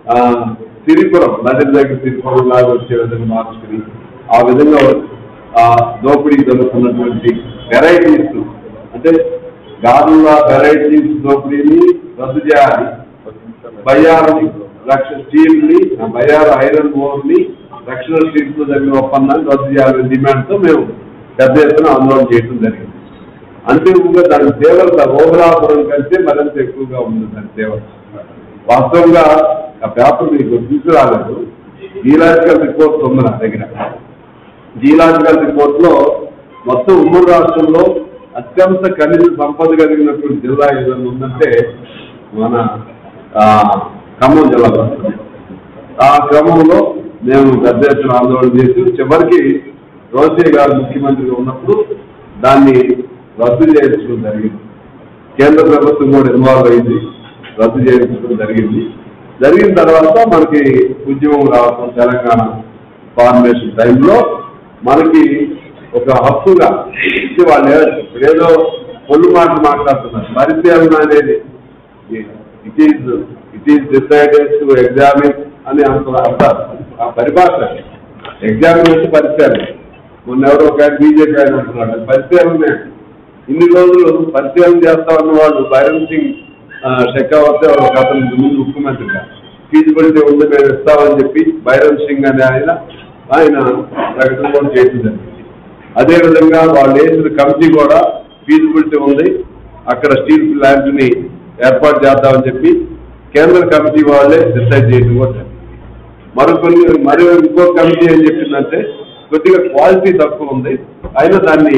ఆ, సిరిపురం నది దగ్గర సిరిపురం లాగా వచ్చే విధంగా మార్చుకుని ఆ విధంగా ఆ దోపిడీ జరుగుతున్నటువంటి వెరైటీస్ అంటే గాజుల వెరైటీస్ దోపిడీని రద్దు చేయాలి బయ్యారు లక్ష స్టీల్ ని బయ్యారు ఐరన్ ఓర్ ని రక్షణ స్టీల్ తో జరిగిన ఒప్పందాన్ని రద్దు చేయాలనే డిమాండ్ తో మేము పెద్ద ఎత్తున ఆందోళన చేయడం జరిగింది అంతిమంగా దాని తీవ్రత ఓబరాపురం కంటే మరింత ఎక్కువగా ఉంది దాని తీవ్రత వాస్తవంగా ఆ పేపర్ మీకు తీసుకురాలేదు జియలాజికల్ రిపోర్ట్ ఉంది నా దగ్గర జియలాజికల్ రిపోర్ట్ లో మొత్తం ఉమ్మడి రాష్ట్రంలో అత్యంత ఖనిజ సంపద కలిగినటువంటి జిల్లా ఏదైనా ఉందంటే మన ఆ, ఖమ్మం జిల్లా వస్తుంది. ఆ క్రమంలో మేము పెద్ద ఎత్తున ఆందోళన చేసి చివరికి రోసే గారు ముఖ్యమంత్రిగా ఉన్నప్పుడు దాన్ని రద్దు చేయించడం జరిగింది కేంద్ర ప్రభుత్వం కూడా ఇన్వాల్వ్ అయింది రద్దు చేయించడం జరిగింది జరిగిన తర్వాత మనకి ఉద్యమం రావడం తెలంగాణ ఫార్మేషన్ టైంలో మనకి ఒక హక్కుగా ఇది వాళ్ళు ఏ- ఇప్పుడు ఏదో పొల్లు మాటలు మాట్లాడుతున్నారు పరిశీలన అనేది it is it is decided to examine అని అంత అంటారు ఆ పరిభాష ఎగ్జామినేషన్ పరిశీలన మొన్న ఎవరో ఒక బీజేపీ ఆయన అంటున్నాడు అది పరిశీలనే ఇన్ని రోజులు పరిశీలన చేస్తా ఉన్న వాళ్ళు బైరన్ సింగ్ షెకావత్ ఒక అతను ముందు ముఖ్యమంత్రిగా ఫీజిబిలిటీ ఉంది మేము ఇస్తామని చెప్పి బైరన్ సింగ్ అనే ఆయన ఆయన ప్రకటన కూడా చేయడం జరిగింది అదేవిధంగా వాళ్ళు వేసిన కమిటీ కూడా ఫీజిబిలిటీ ఉంది అక్కడ స్టీల్ ప్లాంట్ ని ఏర్పాటు చేద్దామని చెప్పి కేంద్ర కమిటీ వాళ్ళే డిసైడ్ చేయడం కూడా జరిగింది. మరికొన్ని మరి ఇంకో కమిటీ ఏం చెప్పిందంటే కొద్దిగా క్వాలిటీ తక్కువ ఉంది అయినా దాన్ని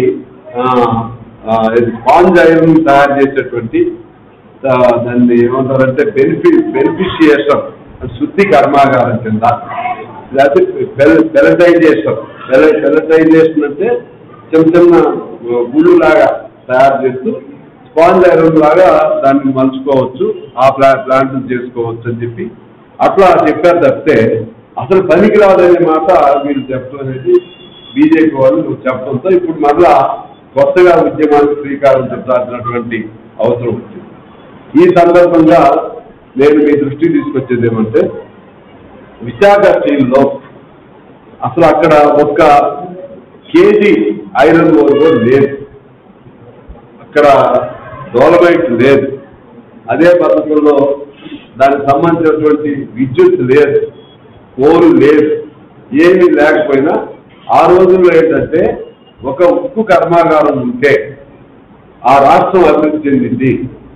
స్పాంజ్ ఐరన్ తయారు చేసేటువంటి ఆ, దాన్ని ఏమంటారంటే బెనిఫి బెనిఫిషియేషన్ శుద్ధి కర్మాగారం కింద లేకపోతే పెలటైజేషన్ పెలటైజేషన్ అంటే చిన్న చిన్న గుళ్ళు లాగా తయారు చేస్తూ స్పాంజ్ ఐరన్ లాగా దాన్ని మలుచుకోవచ్చు ఆ ప్లా ప్లాంట్ చేసుకోవచ్చు అని చెప్పి అట్లా చెప్పారు తప్పితే అసలు పనికి రాదనే మాట మీరు చెప్పడం అనేది బీజేపీ వాళ్ళు చెప్పడంతో ఇప్పుడు మరలా కొత్తగా ఉద్యమానికి శ్రీకారం చుట్టాల్సినటువంటి అవసరం వచ్చింది ఈ సందర్భంగా నేను మీ దృష్టికి తీసుకొచ్చేది ఏమంటే విశాఖ స్టీల్లో అసలు అక్కడ ఒక్క కేజీ ఐరన్ ఓర్ కూడా లేదు అక్కడ డోలమైట్ లేదు అదే పద్ధతుల్లో దానికి సంబంధించినటువంటి విద్యుత్ లేదు కోరు లేదు ఏమీ లేకపోయినా ఆ రోజుల్లో ఏంటంటే ఒక ఉక్కు కర్మాగారం ఉంటే ఆ రాష్ట్రం అభివృద్ధి చెందింది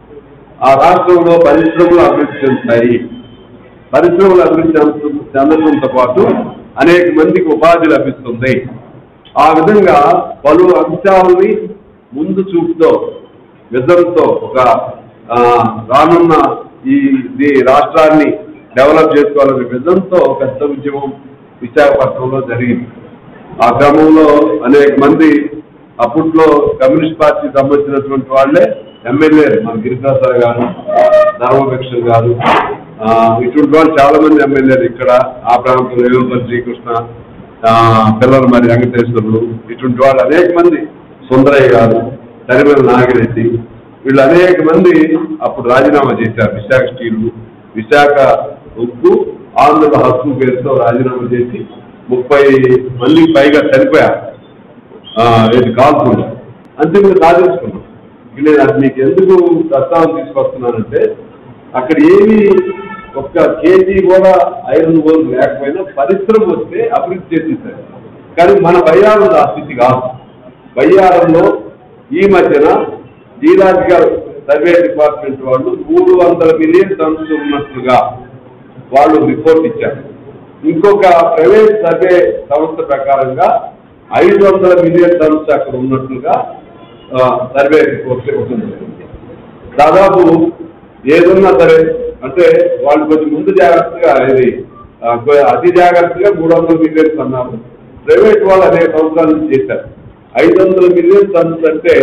ఆ రాష్ట్రంలో పరిశ్రమలు అభివృద్ధి చెందుతాయి పరిశ్రమలు అభివృద్ధి చెందు- చెందడంతో పాటు అనేక మందికి ఉపాధి లభిస్తుంది ఆ విధంగా పలు అంశాలని ముందు చూపుతో విజన్తో ఒక ఆ, రానున్న ఈ ఈ రాష్ట్రాన్ని డెవలప్ చేసుకోవాలనే విజన్తో పెద్ద ఉద్యమం విశాఖపట్నంలో జరిగింది ఆ క్రమంలో అనేక మంది అప్పట్లో కమ్యూనిస్ట్ పార్టీ సంబంధించినటువంటి వాళ్ళే ఎమ్మెల్యే మన గిరిప్రసాద్ గారు ధర్మభిక్ష గారు ఆ, ఇటువంటి వాళ్ళు చాలా మంది ఎమ్మెల్యేలు ఇక్కడ ఆ ప్రాంతంలో రేవంపల్లి శ్రీకృష్ణ ఆ, పిల్లలు మరి వెంకటేశ్వరులు ఇటువంటి వాళ్ళు అనేక మంది సుందరయ్య గారు తరిమల నాగిరెడ్డి వీళ్ళు అనేక మంది అప్పుడు రాజీనామా చేశారు విశాఖ స్టీల్ విశాఖ ఉక్కు ఆంధ్ర హక్కు పేరుతో రాజీనామా చేసి ముప్పై మందికి పైగా చనిపోయారు ఆ, ఇది కాల్పులు అంతిమంగా సాధించుకున్నాం ఇక నేను అది మీకు ఎందుకు ప్రస్తావన తీసుకొస్తున్నానంటే అక్కడ ఏమి ఒక్క కేజీ కూడా ఐరన్ ఓర్ లేకపోయినా పరిశ్రమ వస్తే అభివృద్ధి చేసేసారు కానీ మన బయ్యారం ఆ స్థితి కాదు బయ్యారంలో ఈ మధ్యన జియలాజికల్ సర్వే డిపార్ట్మెంట్ వాళ్ళు మూడు వందల మిలియన్ టన్స్ ఉన్నట్లుగా వాళ్ళు రిపోర్ట్ ఇచ్చారు ఇంకొక ప్రైవేట్ సర్వే సంస్థ ప్రకారంగా ఐదు వందల మిలియన్ టన్స్ అక్కడ ఉన్నట్లుగా ఆ, సర్వే రిపోర్ట్ ఇవ్వడం జరిగింది దాదాపు ఏదున్నా సరే అంటే వాళ్ళు కొంచెం ముందు జాగ్రత్తగా ఇది ఆ, కొ- అతి జాగ్రత్తగా మూడు వందల మిలియన్స్ అన్నారు ప్రైవేట్ వాళ్ళు అనేక సంవత్సరాల నుంచి చేశారు ఐదు వందల మిలియన్ టన్స్ అంటే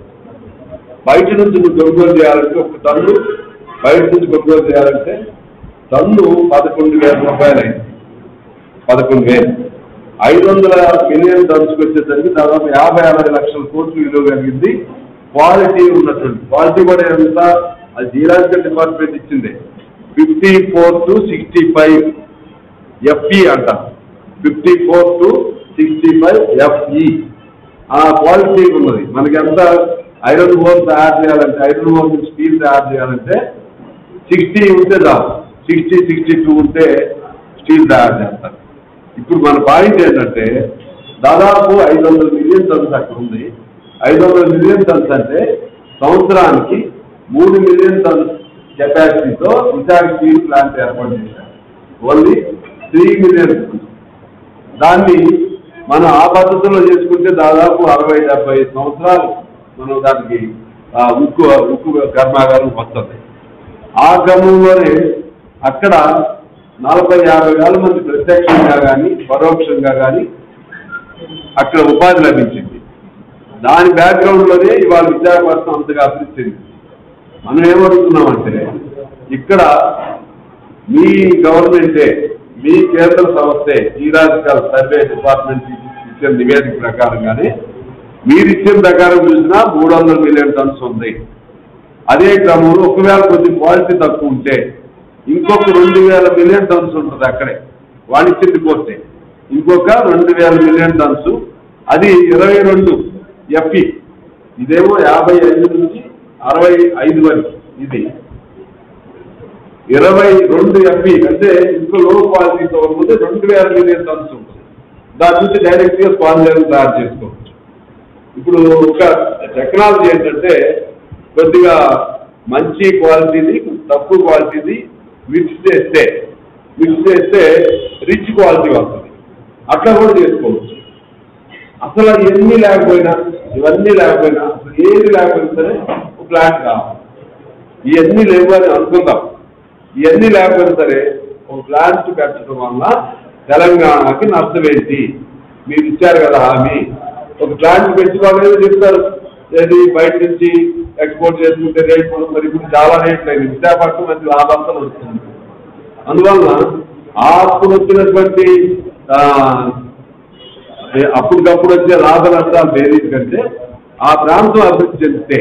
బయట నుంచి నువ్వు కొనుగోలు చేయాలంటే ఒక టన్ను బయట నుంచి కొనుగోలు చేయాలంటే టన్ను పదకొండు వేల రూపాయలు అయింది పదకొండు వేలు ఐదు వందల మిలియన్ టన్స్కి వచ్చేసరికి దాదాపు యాభై అరవై లక్షల కోట్లు విలువ కలిగింది క్వాలిటీ ఉన్నటువంటి క్వాలిటీ కూడా ఎంత అది జియలాజికల్ డిపార్ట్మెంట్ ఇచ్చింది fifty four to sixty five FE అంట fifty four to sixty five FE ఆ క్వాలిటీ ఉన్నది మనకి ఎంత ఐరన్ ఓర్ తయారు చేయాలంటే ఐరన్ ఓర్ స్టీల్ తయారు చేయాలంటే సిక్స్టీ ఉంటే చాలు సిక్స్టీ సిక్స్టీ టూ ఉంటే స్టీల్ తయారు చేస్తారు ఇప్పుడు మన పాయింట్ ఏంటంటే దాదాపు ఐదు వందల మిలియన్ టన్స్ అక్కడ ఉంది ఐదు వందల మిలియన్ టన్స్ అంటే సంవత్సరానికి మూడు మిలియన్ టన్స్ కెపాసిటీతో విశాఖ స్టీల్ ప్లాంట్ ఏర్పాటు చేశారు ఓన్లీ త్రీ మిలియన్ దాన్ని మనం ఆ పద్ధతిలో చేసుకుంటే దాదాపు అరవై డెబ్బై సంవత్సరాలు మనం దానికి ఆ, ఉక్కు ఉక్కు కర్మాగారం వస్తుంది ఆ క్రమంలోనే అక్కడ నలభై యాభై వేల మంది ప్రత్యక్షంగా కానీ పరోక్షంగా కానీ అక్కడ ఉపాధి లభించింది దాని బ్యాక్గ్రౌండ్లోనే ఇవాళ విశాఖపట్నం అంతగా అభివృద్ధి చెందింది మనం ఏమడుగుతున్నామంటే ఇక్కడ మీ గవర్నమెంటే మీ కేంద్ర సంస్థే జీరాజికల్ సర్వే డిపార్ట్మెంట్ ఇచ్చిన నివేదిక ప్రకారంగానే మీరు ఇచ్చిన ప్రకారం చూసినా మూడు వందల మిలియన్ టన్స్ ఉంది అదే క్రమంలో ఒకవేళ కొంచెం క్వాలిటీ తక్కువ ఉంటే ఇంకొక రెండు వేల మిలియన్ టన్స్ ఉంటుంది అక్కడే వాణిజ్య రిపోర్టే ఇంకొక రెండు వేల మిలియన్ టన్స్ అది ఇరవై రెండు ఎఫ్ఈ ఇదేమో యాభై ఐదు నుంచి అరవై ఐదు వరకు ఇది ఇరవై రెండు ఎఫ్ఈ అంటే ఇంకో లో క్వాలిటీతో ఉంటుంది రెండు వేల మిలియన్ టన్స్ ఉంటుంది దాని నుంచి డైరెక్ట్ గా స్పాంజర్ తయారు చేసుకోవచ్చు ఇప్పుడు ఒక టెక్నాలజీ ఏంటంటే కొద్దిగా మంచి క్వాలిటీది తక్కువ క్వాలిటీది మిక్స్ చేస్తే మిక్స్ చేస్తే రిచ్ క్వాలిటీ వస్తుంది అట్లా కూడా చేసుకోవచ్చు అసలు ఎన్ని లేకపోయినా ఇవన్నీ లేకపోయినా అసలు ఏది లేకపోయినా సరే ఒక ప్లాంట్ కావాలి ఇవన్నీ లేవు అని అనుకుందాం ఇవన్నీ లేకపోయినా సరే ఒక ప్లాంట్ పెట్టడం వల్ల తెలంగాణకి నష్టం ఏంటి మీరు ఇచ్చారు కదా హామీ ఒక ప్లాంట్ పెట్టుకోవాలని చెప్తారు ఏది బయట నుంచి ఎక్స్పోర్ట్ చేసుకుంటే రేట్ కూడా మరి ఇప్పుడు చాలా రేట్లు అయింది విశాఖపట్నం మంచి లాభాంతం వస్తుంది అందువల్ల ఆ అప్పుడు వచ్చినటువంటి ఆ, ఏ- అప్పటికప్పుడు వచ్చే లాభ నష్టాలు వేరే కంటే ఆ ప్రాంతం అభివృద్ధి చెందితే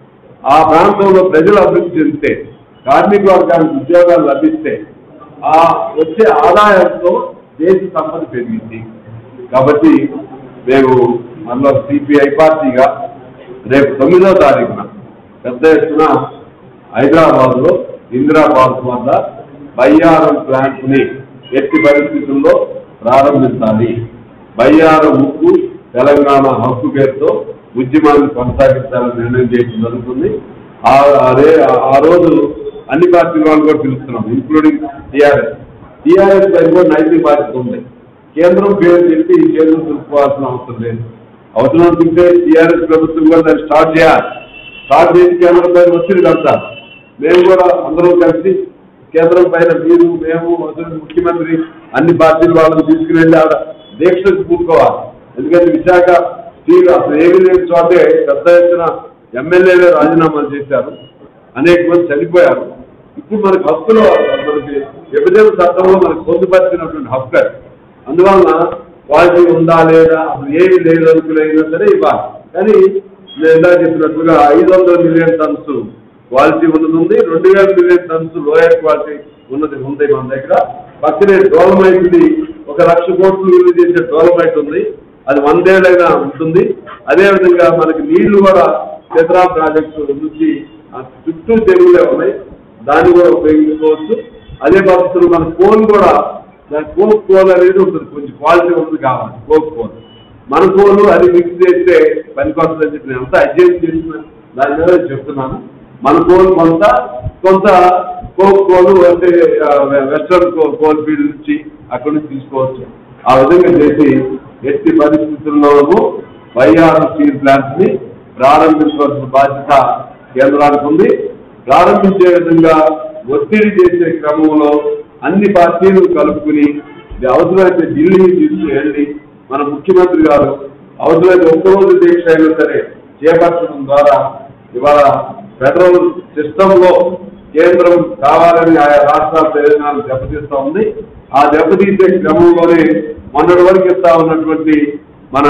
ఆ ప్రాంతంలో ప్రజలు అభివృద్ధి చెందితే కార్మిక వర్గానికి ఉద్యోగాలు లభిస్తే ఆ వచ్చే ఆదాయంతో దేశ సంపద పెరిగింది కాబట్టి మేము మనలో సిపిఐ పార్టీగా రేపు తొమ్మిదో తారీఖున పెద్ద ఎత్తున హైదరాబాద్ లో ఇందిరా పార్క్ వద్ద బయ్యారం ప్లాంట్ ని ఎట్టి పరిస్థితుల్లో ప్రారంభించాలి బయ్యారం ఉక్కు తెలంగాణ హక్కు పేరుతో ఉద్యమాన్ని కొనసాగించాలని నిర్ణయం చేయడం జరుగుతుంది ఆ అదే ఆ రోజు అన్ని పార్టీల వాళ్ళు కూడా పిలుస్తున్నాం ఇంక్లూడింగ్ టీఆర్ఎస్ టీఆర్ఎస్ పై కూడా నైతిక బాధ్యత ఉంది కేంద్రం పేరు చెప్పి ఈ కేంద్రం తెలుసుకోవాల్సిన అవసరం లేదు అవసరం అనుకుంటే టీఆర్ఎస్ ప్రభుత్వం కూడా దాన్ని స్టార్ట్ చేయాలి స్టార్ట్ చేసి కేంద్రం పైన ఒత్తిడి కడతారు మేము కూడా అందరం కలిసి కేంద్రం పైన మీరు మేము అసలు ముఖ్యమంత్రి అన్ని పార్టీల వాళ్ళని తీసుకుని ఆడ దీక్షకు కూడుకోవాలి ఎందుకంటే విశాఖ స్టీల్ అసలు ఏమీ లేని చోటే పెద్ద ఎత్తున ఎమ్మెల్యేలే రాజీనామాలు చేశారు అనేక మంది చనిపోయారు ఇప్పుడు మనకి హక్కులో మనకి విభజన చట్టంలో మనకు పొందుపరిచినటువంటి హక్కు అది. అందువలన క్వాలిటీ ఉందా లేదా అసలు ఏమి లేదు అనుకునైనా సరే ఇవ్వాలి కానీ లేదా చెప్పినట్లుగా ఐదు వందల మిలియన్ టన్స్ క్వాలిటీ ఉన్నది ఉంది రెండు వేల మిలియన్ టన్స్ లోయర్ క్వాలిటీ ఉన్నది ఉంది మన దగ్గర పక్కనే డోలమైట్ ది ఒక లక్ష కోట్లు విలువ చేసే డోలమైట్ ఉంది అది వందేళ్ళైనా ఉంటుంది అదేవిధంగా మనకి నీళ్లు కూడా చిత్రా ప్రాజెక్టు నుంచి ఆ చుట్టూ చెరువులే ఉన్నాయి దాన్ని కూడా ఉపయోగించుకోవచ్చు అదే పద్ధతిలో మన కోల్ కూడా దాని కోక్ కోల్ అనేది ఉంటుంది కొంచెం క్వాలిటీ ఉంటుంది కావాలి కోక్ కోల్ మన కోలు అది మిక్స్ చేస్తే పనికొస్తుందని చెప్పి నేను అంతా అధ్యయనం చేసిన దాని మీద చెప్తున్నాను మన కోల్ కొంత కొంత కోక్ కోలు అంటే ఆ, వెస్ట్రన్ కో- కోల్ ఫీల్డ్ నుంచి అక్కడి నుంచి తీసుకోవచ్చు ఆ విధంగా చేసి ఎట్టి పరిస్థితుల్లోనూ వైఆర్ స్టీల్ ప్లాంట్స్ ని ప్రారంభించవలసిన బాధ్యత కేంద్రానికి ఉంది ప్రారంభించే విధంగా ఒత్తిడి చేసే క్రమంలో అన్ని పార్టీలు కలుపుకుని ఇది అవసరమైతే ఢిల్లీ తీసుకువెళ్ళి మన ముఖ్యమంత్రి గారు అవసరమైతే ఒక్కరోజు దీక్ష అయినా సరే చేపట్టడం ద్వారా ఇవాళ ఫెడరల్ సిస్టమ్ లో కేంద్రం కావాలని ఆయా రాష్ట్రాల ప్రయోజనాలు దెబ్బతీస్తా ఉంది ఆ దెబ్బతీసే క్రమంలోనే మొన్నటి వరకు ఇస్తా ఉన్నటువంటి మన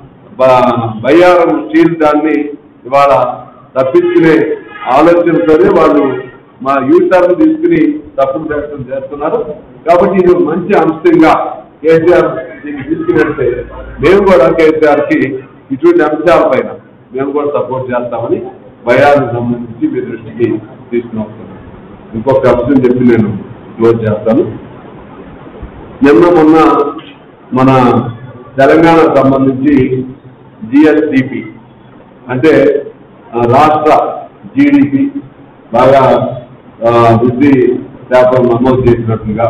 బ- బయ్యారం స్టీల్ దాన్ని ఇవాళ తప్పించుకునే ఆలోచనతోనే వాళ్ళు మా యూటర్న్ తీసుకుని తప్పుడు ప్రయత్నం చేస్తున్నారు కాబట్టి ఇది ఒక మంచి అంశంగా కేసీఆర్ దీన్ని తీసుకున్నట్టే మేము కూడా కేసీఆర్ కి ఇటువంటి అంశాలపైన మేము కూడా సపోర్ట్ చేస్తామని భయాలకు సంబంధించి మీ దృష్టికి తీసుకుని వస్తున్నాం ఇంకొక అంశం చెప్పి నేను క్లోజ్ చేస్తాను నిన్న మొన్న మన తెలంగాణకు సంబంధించి జిఎస్డిపి అంటే ఆ, రాష్ట్ర జీడిపి బాగా ఆ, వృద్ధి శాతం నమోదు చేసినట్లుగా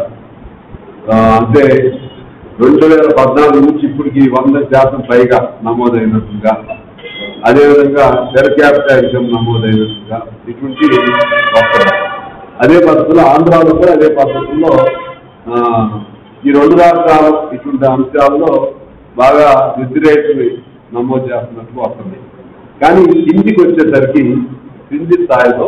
ఆ, అంటే రెండు వేల పద్నాలుగు నుంచి ఇప్పటికి వంద శాతం పైగా నమోదైనట్లుగా అదేవిధంగా పెర్ క్యాపిటల్ నమోదైనట్లుగా ఇటువంటి వస్తుంది అదే పద్ధతిలో ఆంధ్రాలో కూడా అదే పద్ధతిలో ఆ, ఈ రెండు రాష్ట్రాలు ఇటువంటి అంశాల్లో బాగా వృద్ధి రేట్లు నమోదు చేస్తున్నట్లు వస్తుంది కానీ కిందికి వచ్చేసరికి కింది స్థాయిలో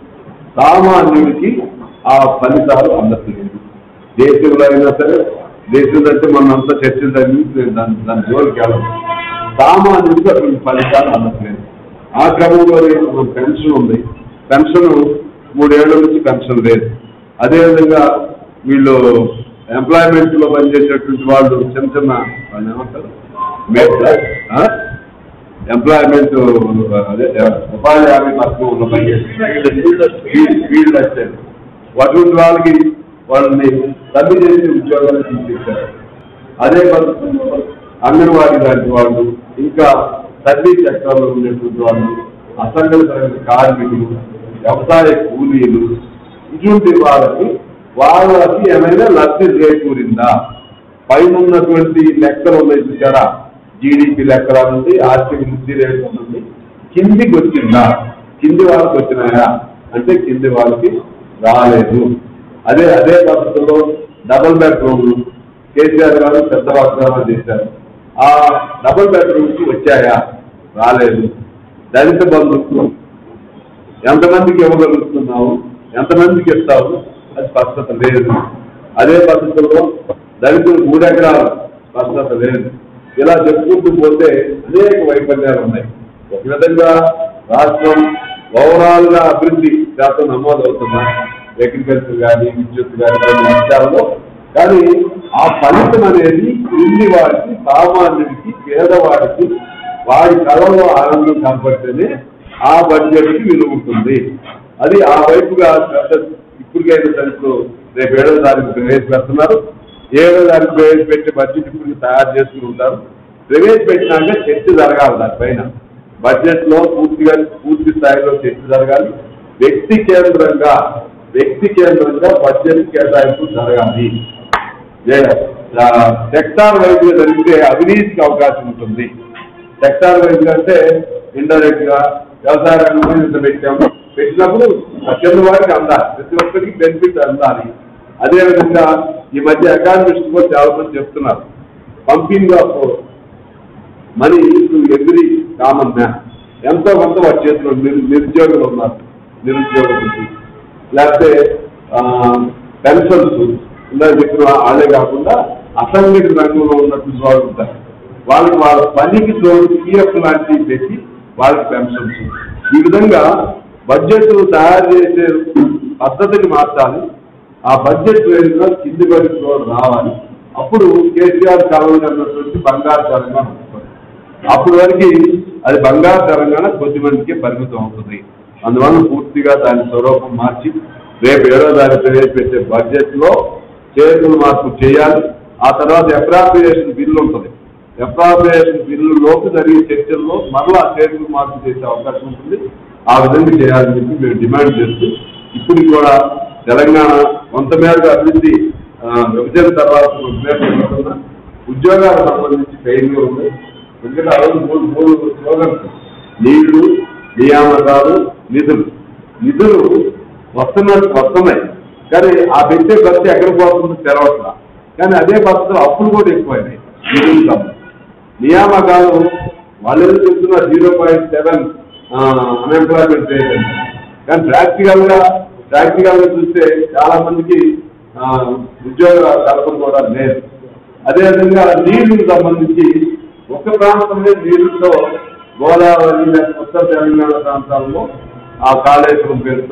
సామాన్యుడికి ఆ ఫలితాలు అందట్లేదు దేశంలో అయినా సరే దేశంలో అంటే మనం అంతా చర్చలు జరిగి నేను దాని దాని జోలికి వెళ్ళను సామాన్యుడికి అటువంటి ఫలితాలు అందట్లేదు ఆ క్రమంలో మన పెన్షన్ ఉంది పెన్షన్ మూడేళ్ల నుంచి పెన్షన్ లేదు అదేవిధంగా వీళ్ళు ఎంప్లాయ్మెంట్ లో పనిచేసేటువంటి వాళ్ళు చిన్న చిన్న వాళ్ళు ఏమంటారు మేట్ల, ఆ? ఎంప్లాయ్మెంట్ అదే ఉపాధి హామీ పథకంలో పనిచేసే ఫీల్డ్ వచ్చారు అటువంటి వాళ్ళకి వాళ్ళని రద్దు చేసి ఉద్యోగాలు తీసుకొచ్చారు అదే పద్ధతిలో అంగన్వాడీ లాంటి వాళ్ళు ఇంకా సర్వీస్ సెక్టర్లో ఉండేటువంటి వాళ్ళు అసంఘటిత రంగ కార్మికులు వ్యవసాయ కూలీలు ఇటువంటి వాళ్ళకి వాళ్ళకి ఏమైనా లబ్ధి చేకూరిందా పైన ఉన్నటువంటి లెక్కలు ఉన్నాయి చూసారా జీడిపి లెక్కల నుండి ఆర్థిక వృద్ధి రేటు నుండి కిందికి వచ్చిందా కింది వాళ్ళకి వచ్చినాయా అంటే కింది వాళ్ళకి రాలేదు అదే అదే పద్ధతిలో డబుల్ బెడ్రూమ్ కేసీఆర్ గారు పెద్ద వాగ్దానం చేశారు ఆ డబుల్ బెడ్రూమ్కి వచ్చాయా రాలేదు దళిత బంధుత్వం ఎంతమందికి ఇవ్వగలుగుతున్నావు ఎంతమందికి ఇస్తావు అది స్పష్టత లేదు అదే పద్ధతిలో దళితులు మూడెకరాలు స్పష్టత లేదు ఇలా చెప్పుకుంటూ పోతే అనేక వైఫల్యాలు ఉన్నాయి ఒక విధంగా రాష్ట్రం ఓవరాల్ గా అభివృద్ధి శాతం నమోదవుతున్నా అగ్రికల్చర్ కానీ విద్యుత్ కానీ కొన్ని అంశాలలో కానీ ఆ ఫలితం అనేది క్రింది వాడికి సామాన్యుడికి పేదవాడికి వాడి కళలో ఆనందం కనపడితేనే ఆ బడ్జెట్ కి విలువ ఉంటుంది అది ఆ వైపుగా పెద్ద ఇప్పటికైనా సరే ఇప్పుడు రేపు ఏడో తారీఖు ప్రవేశపెడుతున్నారు ఏడో తారీఖు ప్రవేశపెట్టే బడ్జెట్ ఇప్పుడు తయారు చేసుకుని ఉంటారు ప్రవేశపెట్టినాక చర్చ జరగాలి దానిపైన బడ్జెట్ లో పూర్తిగా పూర్తి స్థాయిలో చర్చ జరగాలి వ్యక్తి కేంద్రంగా వ్యక్తి కేంద్రంగా బడ్జెట్ కేటాయింపు జరగాలి సెక్టార్ వైపుగా జరిగితే అవినీతికి అవకాశం ఉంటుంది సెక్టార్ వైపుగా అంటే ఇండైరెక్ట్ గా వ్యవసాయ రంగం మీద ఇంత పెట్టాము పెట్టినప్పుడు ఆ కింద వారికి అందాలి ప్రతి ఒక్కరికి బెనిఫిట్ అందాలి అదేవిధంగా ఈ మధ్య ఎకానమిస్ట్ కూడా చాలా మంది చెప్తున్నారు pumping of money to every common man ఎంతో కొంత వారి చేతిలో నిరు నిరుద్యోగులు ఉన్నారు నిరుద్యోగులకి లేకపోతే పెన్షన్స్ ఇందాక చెప్పిన వాళ్ళే కాకుండా అసంఘటిత రంగంలో ఉన్నటువంటి వాళ్ళు ఉంటారు వాళ్ళకి వాళ్ళ పనికి తోడు పిఎఫ్ లాంటివి పెట్టి వాళ్ళకి పెన్షన్స్ ఈ విధంగా బడ్జెట్ తయారు చేసే పద్ధతిని మార్చాలి ఆ బడ్జెట్ వేరుగా కింది వరకు కూడా రావాలి అప్పుడు కేసీఆర్ కలవని అన్నటువంటి బంగారు తెలంగాణ వస్తుంది అప్పుడు వరకు అది బంగారు తెలంగాణ కొద్ది మందికి పరిమితం అవుతుంది అందువల్ల పూర్తిగా దాని స్వరూపం మార్చి రేపు ఏడో తారీఖు ప్రవేశపెట్టే బడ్జెట్ లో చేతులు మార్పు చేయాలి ఆ తర్వాత అప్రాప్రియేషన్ బిల్లు ఉంటుంది అప్రాప్రియేషన్ బిల్లు లోపు జరిగే చర్చల్లో మరలా చేతులు మార్పు చేసే అవకాశం ఉంటుంది ఆ విధంగా చేయాలని చెప్పి మేము డిమాండ్ చేస్తూ ఇప్పుడు కూడా తెలంగాణ కొంతమేరకు అభివృద్ధి ఆ, విభజన తర్వాత ఉపయోగపడుతున్న ఉద్యోగాలకు సంబంధించి ఫెయిల్యూర్ ఉంది ఎందుకంటే ఆ రోజు మూడు మూడు స్లోగన్స్ నీళ్లు నియామకాలు నిధులు నిధులు వస్తున్నట్టు వస్తున్నాయి కానీ ఆ పెట్టే ఖర్చు ఎక్కడ పోతుందో తెరవట్లా కానీ అదే పద్ధతిలో అప్పులు కూడా ఎక్కువైనాయి నిధులు సంబంధించి నియామకాలు వాళ్ళు ఏదో చెప్తున్నారు zero point seven unemployment rate అని కానీ ప్రాక్టికల్ గా ప్రాక్టికల్ గా చూస్తే చాలా మందికి ఆ, ఉద్యోగ కల్పన కూడా లేదు అదేవిధంగా నీళ్లకు సంబంధించి ఒక ప్రాంతంలో నీళ్లతో గోదావరి లేక ఉత్తర తెలంగాణ ప్రాంతాల్లో ఆ కాళేశ్వరం పేరుతో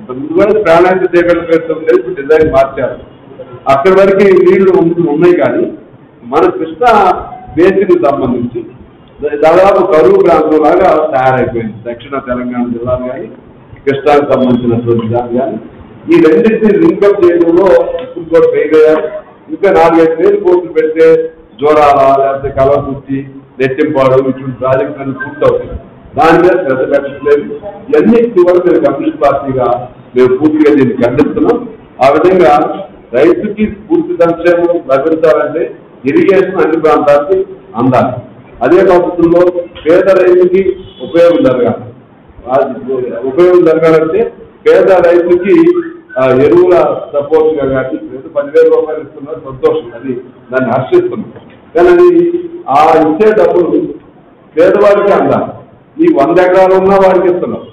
అంతకుముందు కూడా ప్రాణాంత దేగల పేరుతో ఉండేది ఇప్పుడు డిజైన్ మార్చారు అక్కడి వరకు నీళ్లు ఉం- ఉన్నాయి కానీ మన కృష్ణ బేసిన్కి సంబంధించి దాదాపు కరువు ప్రాంతం లాగా తయారైపోయింది దక్షిణ తెలంగాణ జిల్లాలు కానీ కృష్ణాకు సంబంధించినటువంటి దాన్ని కానీ ఈ రెండింటిని లింకప్ చేయడంలో ఇప్పుడు కూడా ఫెయిల్ అయ్యారు ఇంకా నాలుగైదు వేలు కోట్లు పెడితే జోరాల లేకపోతే కలవకుర్తి నెట్టింపాడు ఇటువంటి ప్రాజెక్ట్ అన్ని పూర్తవుతాయి దాని మీద శ్రద్ధ పెట్టట్లేదు ఇవన్నీ చివరికి మేము కమ్యూనిస్ట్ పార్టీగా మేము పూర్తిగా దీన్ని ఖండిస్తున్నాం ఆ విధంగా రైతుకి పూర్తి సంక్షేమం లభించాలంటే ఇరిగేషన్ అన్ని ప్రాంతాలకి అందాలి అదే పద్ధతుల్లో పేద రైతుకి ఉపయోగం జరగాలి అది ఉపయోగం జరగాలంటే పేద రైతుకి ఆ, ఎరువుల సపోర్ట్ గా కానీ లేదు పదివేల రూపాయలు ఇస్తున్నారు సంతోషం అది దాన్ని హర్షిస్తున్నాం కానీ అది ఆ ఇచ్చే డబ్బులు పేదవాడికి అందాలి ఈ వంద ఎకరాలు ఉన్న వాడికి ఇస్తున్నాం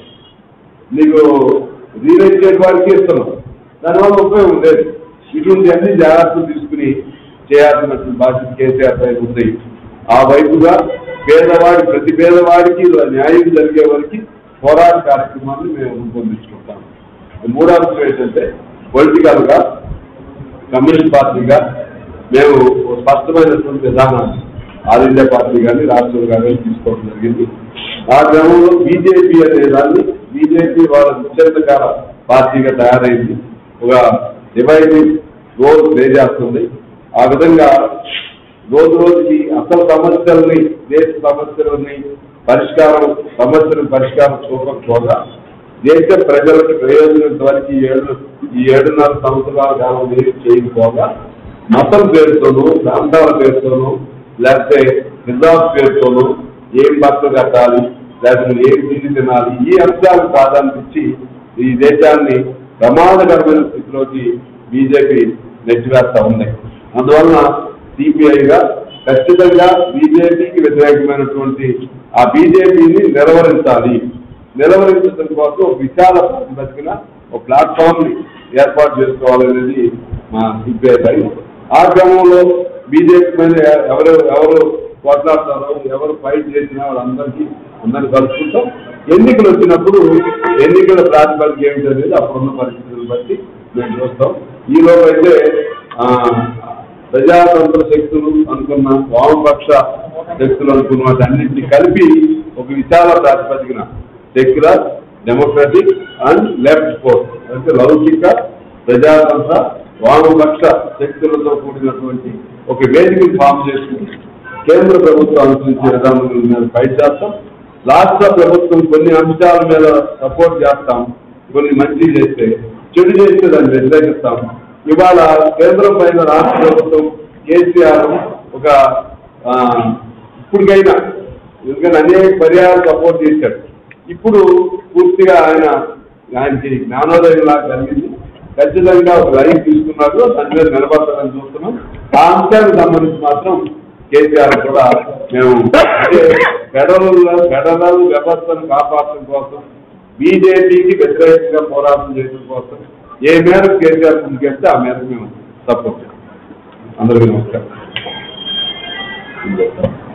నీకు రియల్ ఎస్టేట్ వాడికి ఇస్తున్నాం దానివల్ల ఉపయోగం లేదు ఇటువంటి అన్ని జాగ్రత్తలు తీసుకుని చేయాల్సినటువంటి బాధ్యత కేసీఆర్ పైన ఉంది ఆ వైపుగా పేదవాడి ప్రతి పేదవాడికి న్యాయం జరిగే వరకు పోరాట కార్యక్రమాన్ని మేము రూపొందించుకుంటాం మూడో అంశం ఏంటంటే పొలిటికల్ గా కమ్యూనిస్ట్ పార్టీగా మేము ఒక స్పష్టమైనటువంటి విధానాన్ని ఆల్ ఇండియా పార్టీ కానీ రాష్ట్రం కానీ తీసుకోవడం జరిగింది ఆ క్రమంలో బీజేపీ అనే దాన్ని బీజేపీ వాళ్ళ నిశ్చంతకాల పార్టీగా తయారైంది ఒక డివైడింగ్ రోల్ ప్లే చేస్తుంది ఆ విధంగా రోజు రోజుకి అసలు సమస్యల్ని దేశ సమస్యలని పరిష్కారం సమస్యల పరిష్కారం చూపకపోగా దేశ ప్రజలకు ప్రయోజనం వరకు ఈ ఏడు ఈ ఏడున్నర సంవత్సరాల కాలం ఏమి చేయకపోగా మతం పేరుతోనూ ప్రాంతాల పేరుతోనూ లేకపోతే రిజార్ట్ పేరుతోనూ ఏం బట్టలు కట్టాలి లేకపోతే ఏం తిండి తినాలి ఈ అంశాలకు ప్రాధాన్యత ఇచ్చి ఈ దేశాన్ని ప్రమాదకరమైన స్థితిలోకి బీజేపీ నెట్టివేస్తా ఉంది అందువలన సిపిఐగా ఖచ్చితంగా బీజేపీకి వ్యతిరేకమైనటువంటి ఆ బీజేపీని నిలవరించాలి నిలవరించడం కోసం ఒక విశాల ప్రాతిపదికన ఒక ప్లాట్ఫామ్ ని ఏర్పాటు చేసుకోవాలనేది మా సిపిఐ పైన ఆ క్రమంలో బీజేపీ మీద ఎవరు ఎవరు పోట్లాడతారో ఎవరు ఫైట్ చేసినా వాళ్ళందరికీ అందరినీ కలుసుకుంటాం ఎన్నికలు వచ్చినప్పుడు ఎన్నికల ప్రాతిపదిక ఏమిటి అనేది అప్పుడున్న పరిస్థితులను బట్టి మేము చూస్తాం ఈ లోపు అయితే ఆ, ప్రజాతంత్ర శక్తులు అనుకున్న వామపక్ష శక్తులు అనుకున్న వాటన్నింటినీ కలిపి ఒక విశాల ప్రాతిపదికన secular democratic and left force అంటే లౌకిక ప్రజాతంత్ర వామపక్ష శక్తులతో కూడినటువంటి ఒక వేదికను ఫామ్ చేసుకుని కేంద్ర ప్రభుత్వం అనుసరించే విధానం మీద ఫైట్ చేస్తాం రాష్ట్ర ప్రభుత్వం కొన్ని అంశాల మీద సపోర్ట్ చేస్తాం కొన్ని మంచి చేస్తే చెడు చేస్తే దాన్ని వ్యతిరేకిస్తాం ఇవాళ కేంద్రం పైన రాష్ట్ర ప్రభుత్వం కేసీఆర్ ఒక ఆ, ఇప్పటికైనా ఎందుకంటే అనేక పర్యాలు సపోర్ట్ చేశాడు ఇప్పుడు పూర్తిగా ఆయన ఆయనకి జ్ఞానోదయం లాగా జరిగింది ఖచ్చితంగా ఒక లైన్ తీసుకున్నాడు దాని మీద నిలబడతారని చూస్తున్నాం ఆ అంశానికి సంబంధించి మాత్రం కేసీఆర్ కూడా మేము అంటే ఫెడరల్ ఫెడరల్ వ్యవస్థను కాపాడటం కోసం బీజేపీకి వ్యతిరేకంగా పోరాటం చేయడం కోసం ఏ మేరకు కేసీఆర్ ముందుకెళ్తే ఆ మేరకు మేము సపోర్ట్ చేస్తాం అందరికీ నమస్కారం